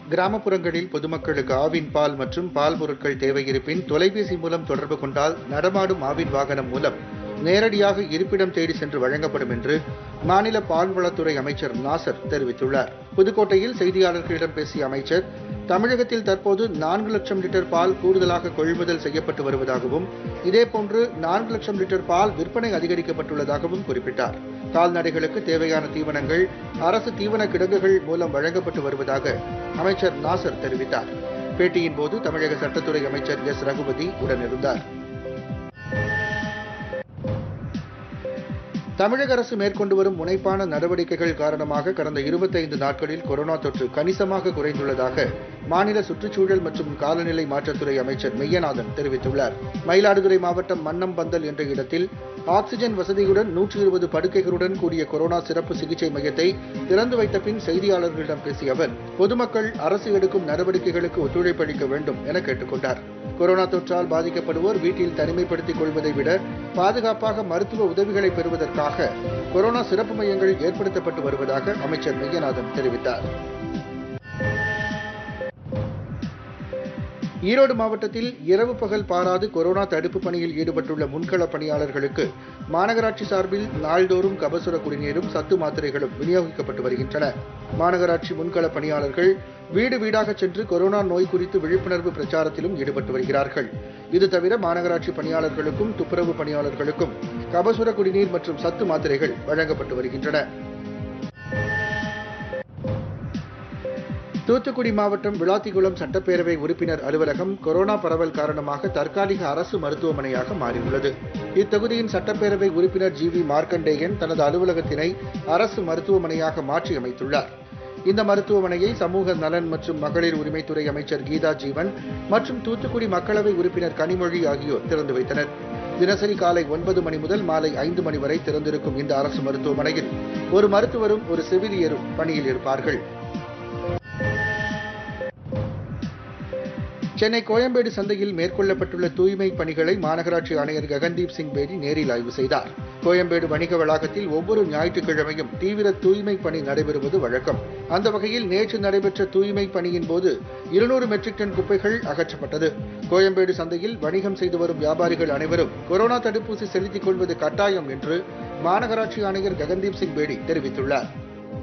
கிராமப்புறங்களில் பொதுமக்களுக்கு ஆவின் பால் மற்றும் பால் பொருட்கள் தேவை இருப்பின் தொலைபேசி மூலம் தொடர்பு கொண்டால் நடமாடும் ஆவின் வாகனம் மூலம் நேரடியாக இருப்பிடம் தேடி சென்று வழங்கப்படும் என்று மாநில பால்வளத்துறை அமைச்சர் நாசர் தெரிவித்துள்ளார் புதுக்கோட்டையில் செய்தியாளர்களிடம் பேசிய அமைச்சர் தமிழகத்தில் தற்போது நான்கு லட்சம் லிட்டர் பால் கூடுதலாக கொள்முதல் செய்யப்பட்டு வருவதாகவும் இதேபோன்று நான்கு லட்சம் லிட்டர் பால் விற்பனை அதிகரிக்கப்பட்டுள்ளதாகவும் குறிப்பிட்டார் கால்நடைகளுக்கு தேவையான தீவனங்கள் அரசு தீவன கிடங்குகள் மூலம் வழங்கப்பட்டு வருவதாக அமைச்சர் நாசர் தெரிவித்தார் பேட்டியின் போது தமிழக சட்டத்துறை அமைச்சர் எஸ் ரகுபதி உடனிருந்தார் தமிழக அரசு மேற்கொண்டு வரும் முனைப்பான நடவடிக்கைகள் காரணமாக கடந்த இருபத்தைந்து நாட்களில் கொரோனா தொற்று கணிசமாக குறைந்துள்ளதாக மாநில சுற்றுச்சூழல் மற்றும் காலநிலை மாற்றத்துறை அமைச்சர் மெய்யநாதன் தெரிவித்துள்ளார் மயிலாடுதுறை மாவட்டம் மன்னம்பந்தல் என்ற இடத்தில் ஆக்ஸிஜன் வசதியுடன் நூற்றி இருபது படுக்கைகளுடன் கூடிய கொரோனா சிறப்பு சிகிச்சை மையத்தை திறந்து வைத்த பின் செய்தியாளர்களிடம் பேசிய அவர் பொதுமக்கள் அரசு எடுக்கும் நடவடிக்கைகளுக்கு ஒத்துழைப்பு அளிக்க வேண்டும் என கேட்டுக்கொண்டார் கொரோனா தொற்றால் பாதிக்கப்படுவோர் வீட்டில் தனிமைப்படுத்திக் கொள்வதை விட பாதுகாப்பாக மருத்துவ உதவிகளை பெறுவதற்காக கொரோனா சிறப்பு மையங்கள் ஏற்படுத்தப்பட்டு வருவதாக அமைச்சர் மெய்யநாதன் தெரிவித்தார் ஈரோடு மாவட்டத்தில் இரவு பகல் பாராது கொரோனா தடுப்பு பணியில் ஈடுபட்டுள்ள முன்களப் பணியாளர்களுக்கு மாநகராட்சி சார்பில் நாள்தோறும் கபசுர குடிநீரும் சத்து மாத்திரைகளும் விநியோகிக்கப்பட்டு வருகின்றன மாநகராட்சி முன்களப் பணியாளர்கள் வீடு வீடாக சென்று கொரோனா நோய் குறித்து விழிப்புணர்வு பிரச்சாரத்திலும் ஈடுபட்டு வருகிறார்கள் இது தவிர மாநகராட்சி பணியாளர்களுக்கும் துப்புரவு பணியாளர்களுக்கும் கபசுர குடிநீர் மற்றும் சத்து மாத்திரைகள் வழங்கப்பட்டு வருகின்றன தூத்துக்குடி மாவட்டம் விளாத்திகுளம் சட்டப்பேரவை உறுப்பினர் அலுவலகம் கொரோனா பரவல் காரணமாக தற்காலிக அரசு மருத்துவமனையாக மாறியுள்ளது இத்தொகுதியின் சட்டப்பேரவை உறுப்பினர் ஜி வி மார்க்கண்டேயன் தனது அலுவலகத்தினை அரசு மருத்துவமனையாக மாற்றி அமைத்துள்ளார் இந்த மருத்துவமனையை சமூக நலன் மற்றும் மகளிர் உரிமைத்துறை அமைச்சர் கீதா ஜீவன் மற்றும் தூத்துக்குடி மக்களவை உறுப்பினர் கனிமொழி ஆகியோர் திறந்து வைத்தனர் தினசரி காலை ஒன்பது மணி முதல் மாலை ஐந்து மணி வரை திறந்திருக்கும் இந்த அரசு மருத்துவமனையில் ஒரு மருத்துவரும் ஒரு செவிலியரும் பணியில் இருப்பார்கள் சென்னை கோயம்பேடு சந்தையில் மேற்கொள்ளப்பட்டுள்ள தூய்மை பணிகளை மாநகராட்சி ஆணையர் ககன்தீப் சிங் பேடி நேரில் ஆய்வு செய்தார் கோயம்பேடு வணிக வளாகத்தில் ஒவ்வொரு ஞாயிற்றுக்கிழமையும் தீவிர தூய்மை பணி நடைபெறுவது வழக்கம் அந்த வகையில் நேற்று நடைபெற்ற தூய்மை பணியின் போது இருநூறு மெட்ரிக் டன் குப்பைகள் அகற்றப்பட்டது கோயம்பேடு சந்தையில் வணிகம் செய்து வரும் வியாபாரிகள் அனைவரும் கொரோனா தடுப்பூசி செலுத்திக் கொள்வது கட்டாயம் என்று மாநகராட்சி ஆணையர் ககன்தீப் சிங் பேடி தெரிவித்துள்ளார்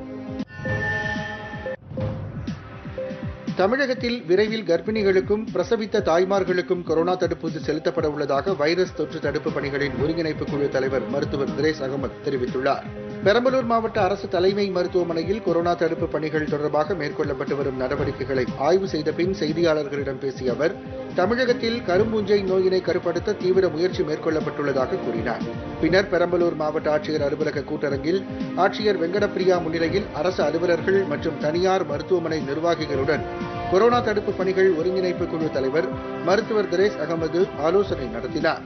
தமிழகத்தில் விரைவில் கர்ப்பிணிகளுக்கும் பிரசவித்த தாய்மார்களுக்கும் கொரோனா தடுப்பூசி செலுத்தப்பட உள்ளதாக வைரஸ் தொற்று தடுப்பு பணிகளின் ஒருங்கிணைப்பு குழு தலைவர் மருத்துவர் திரேஸ் அகமது தெரிவித்துள்ளார் பெரம்பலூர் மாவட்ட அரசு தலைமை மருத்துவமனையில் கொரோனா தடுப்பு பணிகள் தொடர்பாக மேற்கொள்ளப்பட்டு வரும் நடவடிக்கைகளை ஆய்வு செய்த பின் செய்தியாளர்களிடம் பேசிய அவர் தமிழகத்தில் கரும்பூஞ்சை நோயினை கட்டுப்படுத்த தீவிர முயற்சி மேற்கொள்ளப்பட்டுள்ளதாக கூறினார் பின்னர் பெரம்பலூர் மாவட்ட ஆட்சியர் அலுவலக கூட்டரங்கில் ஆட்சியர் வெங்கடப்பிரியா முன்னிலையில் அரசு அலுவலர்கள் மற்றும் தனியார் மருத்துவமனை நிர்வாகிகளுடன் கொரோனா தடுப்பு பணிகள் ஒருங்கிணைப்பு குழு தலைவர் மருத்துவர் திரேஸ் அகமது ஆலோசனை நடத்தினார்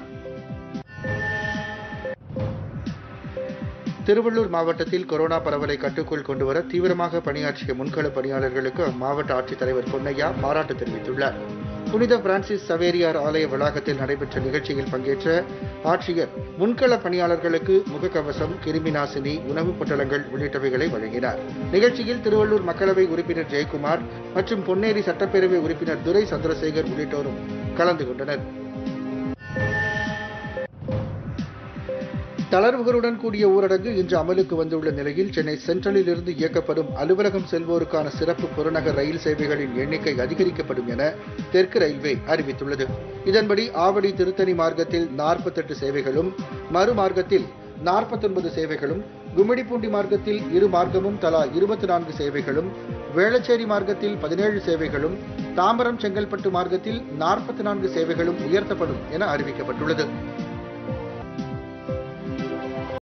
திருவள்ளூர் மாவட்டத்தில் கொரோனா பரவலை கட்டுக்குள் கொண்டுவர தீவிரமாக பணியாற்றிய முன்கள பணியாளர்களுக்கு அம்மாவட்ட ஆட்சித்தலைவர் பொன்னையா பாராட்டு தெரிவித்துள்ளார் புனித பிரான்சிஸ் சவேரியார் ஆலய வளாகத்தில் நடைபெற்ற நிகழ்ச்சியில் பங்கேற்ற ஆட்சியர் முன்கள பணியாளர்களுக்கு முகக்கவசம் கிருமி நாசினி உணவுப் பொட்டலங்கள் உள்ளிட்டவைகளை வழங்கினார் நிகழ்ச்சியில் திருவள்ளூர் மக்களவை உறுப்பினர் ஜெயக்குமார் மற்றும் பொன்னேரி சட்டப்பேரவை உறுப்பினர் துரை சந்திரசேகர் உள்ளிட்டோரும் கலந்து கொண்டனர் தளர்வுகளுடன் கூடிய ஊரடங்கு இன்று அமலுக்கு வந்துள்ள நிலையில் சென்னை சென்ட்ரலில் இருந்து இயக்கப்படும் அலுவலகம் செல்வோருக்கான சிறப்பு புறநகர் ரயில் சேவைகளின் எண்ணிக்கை அதிகரிக்கப்படும் என தெற்கு ரயில்வே அறிவித்துள்ளது இதன்படி ஆவடி திருத்தணி மார்க்கத்தில் நாற்பத்தெட்டு சேவைகளும் மறுமார்க்கத்தில் நாற்பத்தொன்பது சேவைகளும் கும்மிடிப்பூண்டி மார்க்கத்தில் இரு மார்க்கமும் தலா இருபத்தி நான்கு சேவைகளும் வேளச்சேரி மார்க்கத்தில் பதினேழு சேவைகளும் தாம்பரம் செங்கல்பட்டு மார்க்கத்தில் நாற்பத்தி நான்கு சேவைகளும் உயர்த்தப்படும் என அறிவிக்கப்பட்டுள்ளது